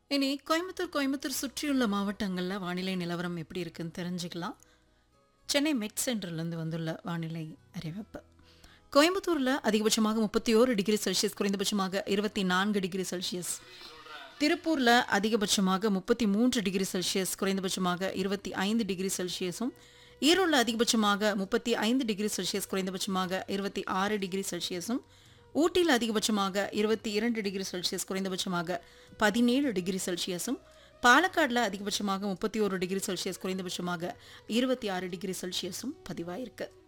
இனி கோயம்புத்தூர் கோயம்புத்தூர் சுற்றியுள்ள மாவட்டங்களில் வானிலை நிலவரம் எப்படி இருக்குன்னு தெரிஞ்சுக்கலாம் சென்னை மெட் சென்டர்லேருந்து வந்துள்ள வானிலை அறிவிப்பு கோயம்புத்தூரில் அதிகபட்சமாக முப்பத்தி ஓரு டிகிரி செல்சியஸ் குறைந்தபட்சமாக இருபத்தி நான்கு டிகிரி செல்சியஸ் திருப்பூரில் அதிகபட்சமாக முப்பத்தி மூன்று டிகிரி செல்சியஸ் குறைந்தபட்சமாக இருபத்தி ஐந்து டிகிரி செல்சியஸும் ஈரோடில் அதிகபட்சமாக முப்பத்தி ஐந்து டிகிரி செல்சியஸ் குறைந்தபட்சமாக இருபத்தி ஆறு டிகிரி செல்சியஸும் ஊட்டியில் அதிகபட்சமாக இருபத்தி இரண்டு டிகிரி செல்சியஸ் குறைந்தபட்சமாக பதினேழு டிகிரி செல்சியஸும் பாலக்காடில் அதிகபட்சமாக முப்பத்தி ஒரு டிகிரி செல்சியஸ் குறைந்தபட்சமாக இருபத்தி ஆறு டிகிரி செல்சியஸும் பதிவாயிருக்கு